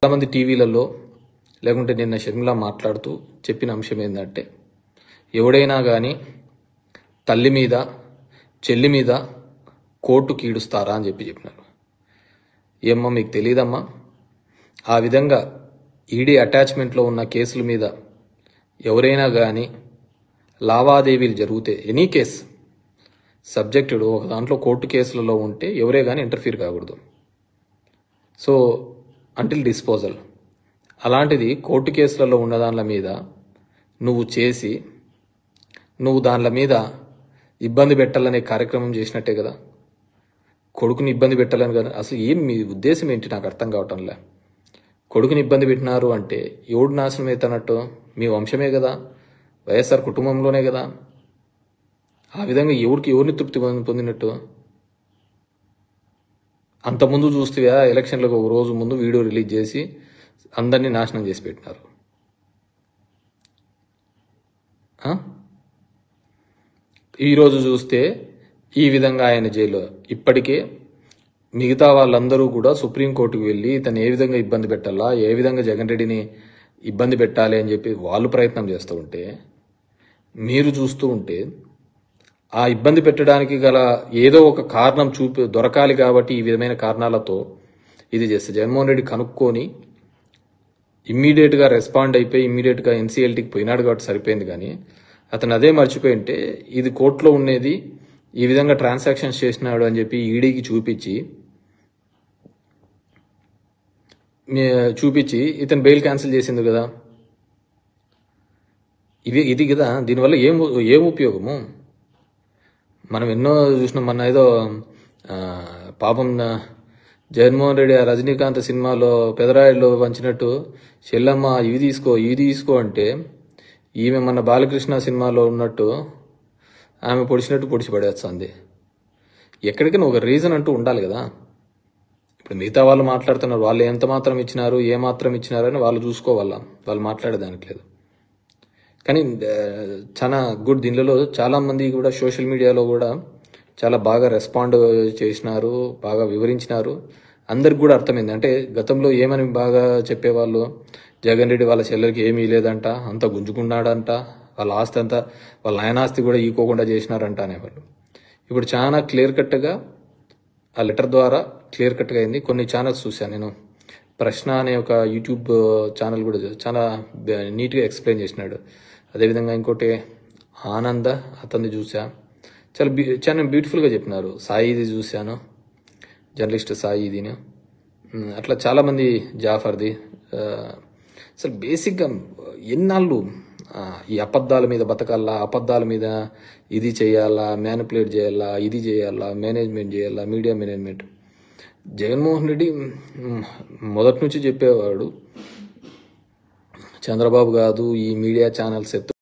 చాలామంది టీవీలలో లేకుంటే నిన్న షర్మిల మాట్లాడుతూ చెప్పిన అంశం ఏంటంటే ఎవడైనా కానీ తల్లి మీద చెల్లి మీద కోర్టు కీడుస్తారా అని చెప్పి చెప్పినారు ఏమ్మా మీకు తెలియదమ్మా ఆ విధంగా ఈడీ అటాచ్మెంట్లో ఉన్న కేసుల మీద ఎవరైనా కానీ లావాదేవీలు జరిగితే ఎనీ కేస్ సబ్జెక్టుడు ఒక దాంట్లో కోర్టు కేసులలో ఉంటే ఎవరే కానీ ఇంటర్ఫీర్ కాకూడదు సో అంటిల్ డిస్పోజల్ అలాంటిది కోర్టు కేసులలో ఉన్న దానిల మీద నువ్వు చేసి నువ్వు దానిల మీద ఇబ్బంది పెట్టాలనే కార్యక్రమం చేసినట్టే కదా కొడుకుని ఇబ్బంది పెట్టాలని కదా అసలు ఏం మీ ఉద్దేశం ఏంటి నాకు అర్థం కావటంలే కొడుకుని ఇబ్బంది పెట్టినారు అంటే ఎవడు నాశనం అవుతున్నట్టు మీ వంశమే కదా వైఎస్ఆర్ కుటుంబంలోనే కదా ఆ విధంగా ఎవరికి ఎవరిని తృప్తి పొంది- పొందినట్టు అంతకుముందు చూస్తేవా ఎలక్షన్లకు ఒక రోజు ముందు వీడియో రిలీజ్ చేసి అందరినీ నాశనం చేసి పెట్టినారు ఆ? ఈరోజు చూస్తే ఈ విధంగా ఆయన జైలు ఇప్పటికే మిగతా వాళ్ళందరూ కూడా సుప్రీంకోర్టుకు వెళ్ళి ఇతను ఏ విధంగా ఇబ్బంది పెట్టాలా ఏ విధంగా జగన్ రెడ్డిని ఇబ్బంది పెట్టాలి అని చెప్పి వాళ్ళు ప్రయత్నం చేస్తూ ఉంటే మీరు చూస్తూ ఉంటే ఆ ఇబ్బంది పెట్టడానికి గల ఏదో ఒక కారణం చూపి దొరకాలి కాబట్టి ఈ విధమైన కారణాలతో ఇది చేస్తే జగన్మోహన్ రెడ్డి కనుక్కొని ఇమ్మీడియట్గా రెస్పాండ్ అయిపోయి ఇమ్మీడియట్గా ఎన్సీఎల్టీకి పోయినాడు కాబట్టి సరిపోయింది కానీ అతను అదే మర్చిపోయి ఉంటే ఇది కోర్టులో ఉండేది ఈ విధంగా ట్రాన్సాక్షన్స్ చేసినాడు అని చెప్పి ఈడీకి చూపించి మీ- చూపించి ఇతను బెయిల్ క్యాన్సిల్ చేసింది కదా ఇవి ఇది కదా దీనివల్ల ఏం ఏం ఉపయోగము మనం ఎన్నో చూసినాం మన ఏదో ఆ, పాపం ఆ, జగన్మోహన్ రెడ్డి ఆ రజనీకాంత్ సినిమాలో పెదరాయుడులో వంచినట్టు చెల్లమ్మ ఇవి తీసుకో ఇవి తీసుకో అంటే ఈమె మన బాలకృష్ణ సినిమాలో ఉన్నట్టు ఆమె పొడిచినట్టు పొడిచి పడేస్తుంది ఎక్కడికైనా ఒక రీజన్ అంటూ ఉండాలి కదా ఇప్పుడు మిగతా వాళ్ళు మాట్లాడుతున్నారు వాళ్ళు ఎంత మాత్రం ఇచ్చినారు ఏ మాత్రం ఇచ్చినారు అని వాళ్ళు చూసుకోవాలా వాళ్ళు మాట్లాడేదానికి లేదు కానీ ఆ, చాలా గుడ్ దీనిలో చాలా మంది కూడా సోషల్ మీడియాలో కూడా చాలా బాగా రెస్పాండ్ చేసినారు బాగా వివరించినారు అందరికి కూడా అర్థమైంది అంటే గతంలో ఏమని బాగా చెప్పేవాళ్ళు జగన్ రెడ్డి వాళ్ళ చెల్లెలకి ఏమీ లేదంట అంత గుంజుకున్నాడంట వాళ్ళ ఆస్తి అంతా వాళ్ళ ఆయన ఆస్తి కూడా ఈకోకుండా చేసినారంట అనేవాళ్ళు ఇప్పుడు చాలా క్లియర్ కట్గా ఆ లెటర్ ద్వారా క్లియర్ కట్గా అయింది కొన్ని ఛానల్స్ చూశాను నేను ప్రశ్న అనే ఒక యూట్యూబ్ ఛానల్ కూడా చూ- చాలా బ- నీట్గా ఎక్స్ప్లెయిన్ చేసినాడు అదేవిధంగా ఇంకోటి ఆనంద అతన్ని చూసా చాలా బ్యూ చాలా బ్యూటిఫుల్గా చెప్పినారు సాయిది చూశాను జర్నలిస్ట్ సాయిదిని ఉమ్, అట్లా చాలామంది జాఫర్ది ఆ, అసలు బేసిక్గా ఎన్నాళ్ళు ఆ, ఈ అబద్ధాల మీద బతకాలా అబద్ధాల మీద ఇది చేయాలా మ్యానిపులేట్ చేయాలా ఇది చేయాలా మేనేజ్మెంట్ చేయాలా మీడియా మేనేజ్మెంట్ జగన్మోహన్ రెడ్డి ఉమ్, మొదటి నుంచి చెప్పేవాడు చంద్రబాబు కాదు ఈ మీడియా ఛానల్స్ ఎత్తు